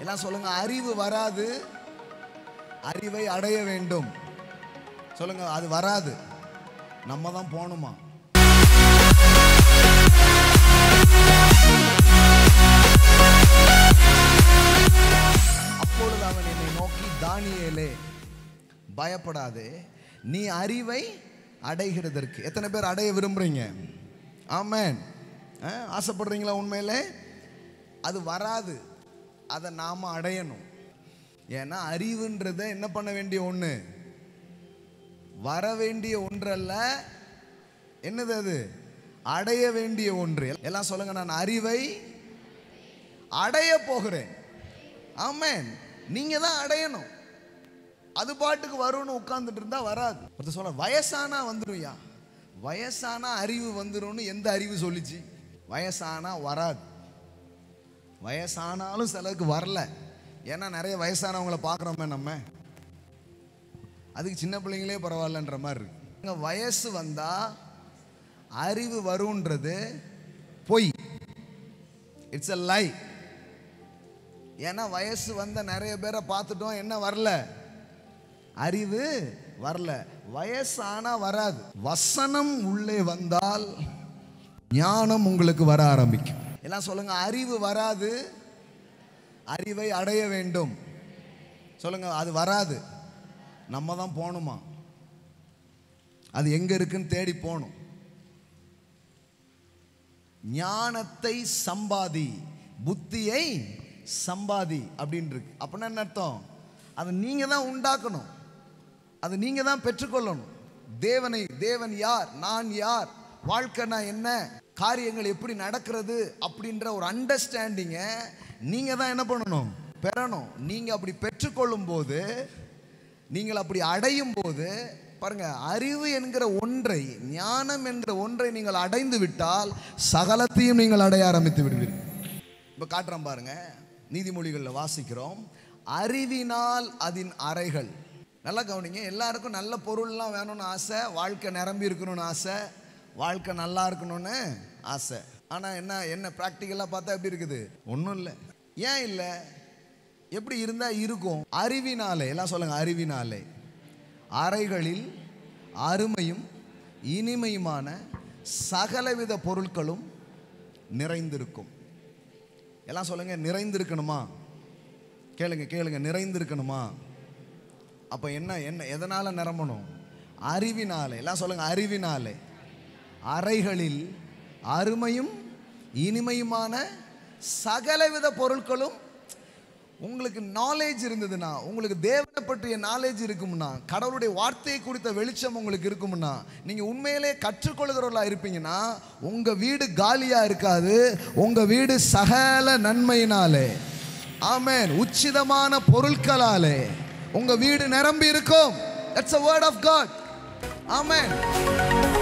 எல்லாம் சொல்லுங்க அறிவு வராது அறிவை அடைய வேண்டும் சொல்லுங்க அது வராது நம்ம தான் போகணுமா அப்பொழுது அவன் என்னை நோக்கி தானியேலே பயப்படாதே நீ அறிவை அடைகிறதற்கு எத்தனை பேர் அடைய விரும்புறீங்க ஆமென் ஆ, ஆசைப்படுறீங்களா உண்மையிலே அது வராது அதை நாம அடையணும் ஏன்னா அறிவுன்றதை என்ன பண்ண வேண்டிய ஒன்று வர வேண்டிய ஒன்றல்ல என்னது அது அடைய வேண்டிய ஒன்று எல்லாம் சொல்லுங்க நான் அறிவை அடைய போகிறேன் ஆமென் நீங்க தான் அடையணும் அது பாட்டுக்கு வரும்னு உட்கார்ந்துட்டு இருந்தா வராது ஒருத்தர் சொல்ல வயசானா வந்துரும்யா வயசானா அறிவு வந்துரும்னு எந்த அறிவு சொல்லிச்சு வயசானா வராது வயசானாலும் சிலருக்கு வரல ஏன்னா நிறைய வயசானவங்களை பார்க்குறோமே நம்ம அதுக்கு சின்ன பிள்ளைங்களே பரவாயில்லன்ற மாதிரி இருக்கு இங்க வயசு வந்தா அறிவு வரும்ன்றது பொய் இட்ஸ் a லை ஏன்னா வயசு வந்த நிறைய பேரை பார்த்துட்டோம் என்ன வரல அறிவு வரல வயசானா வராது வசனம் உள்ளே வந்தால் ஞானம் உங்களுக்கு வர ஆரம்பிக்கும் எல்லாம் சொல்லுங்க அறிவு வராது அறிவை அடைய வேண்டும் சொல்லுங்க அது வராது நம்ம தான் போகணுமா அது எங்க இருக்குன்னு தேடி போகணும் ஞானத்தை சம்பாதி புத்தியை சம்பாதி அப்படின்னு இருக்கு அப்படின்னா என்ன அர்த்தம் அதை நீங்க தான் உண்டாக்கணும் அதை நீங்க தான் பெற்றுக்கொள்ளணும் தேவனை தேவன் யார் நான் யார் வாழ்க்கைனா என்ன காரியங்கள் எப்படி நடக்கிறது அப்படின்ற ஒரு அண்டர்ஸ்டாண்டிங்கை நீங்க தான் என்ன பண்ணணும் பெறணும் நீங்க அப்படி பெற்றுக்கொள்ளும் போது நீங்கள் அப்படி அடையும் போது பாருங்க அறிவு என்கிற ஒன்றை ஞானம் என்கிற ஒன்றை நீங்கள் அடைந்து விட்டால் சகலத்தையும் நீங்கள் அடைய ஆரம்பித்து விடுவீர்கள் இப்போ காட்டுறோம் பாருங்க நீதிமொழிகளில் வாசிக்கிறோம் அறிவினால் அதன் அறைகள் நல்லா கவனிங்க எல்லாருக்கும் நல்ல பொருள்லாம் வேணும்னு ஆசை வாழ்க்கை நிரம்பி இருக்கணும்னு ஆசை வாழ்க்கை நல்லா இருக்கணும்னு ஆசை ஆனால் என்ன என்ன ப்ராக்டிக்கலாக பார்த்தா எப்படி இருக்குது ஒன்றும் இல்லை ஏன் இல்லை எப்படி இருந்தால் இருக்கும் அறிவினாலே எல்லாம் சொல்லுங்க அறிவினாலே அறைகளில் அருமையும் இனிமையுமான சகலவித பொருட்களும் நிறைந்திருக்கும் எல்லாம் சொல்லுங்க நிறைந்திருக்கணுமா கேளுங்க கேளுங்க நிறைந்திருக்கணுமா அப்போ என்ன என்ன எதனால நிரம்பணும் அறிவினாலே எல்லாம் சொல்லுங்க அறிவினாலே அறைகளில் அருமையும் இனிமையுமான சகலவித பொருட்களும் உங்களுக்கு நாலேஜ் இருந்ததுன்னா உங்களுக்கு தேவனை பற்றிய நாலேஜ் இருக்கும்னா கடவுளுடைய வார்த்தையை குறித்த வெளிச்சம் உங்களுக்கு இருக்கும்னா நீங்க உண்மையிலே கற்றுக்கொள்கிறவர்களா இருப்பீங்கன்னா உங்க வீடு காலியா இருக்காது உங்க வீடு சகல நன்மையினாலே ஆமென் உச்சிதமான பொருட்களாலே உங்க வீடு நிரம்பி இருக்கும் that's a word of god amen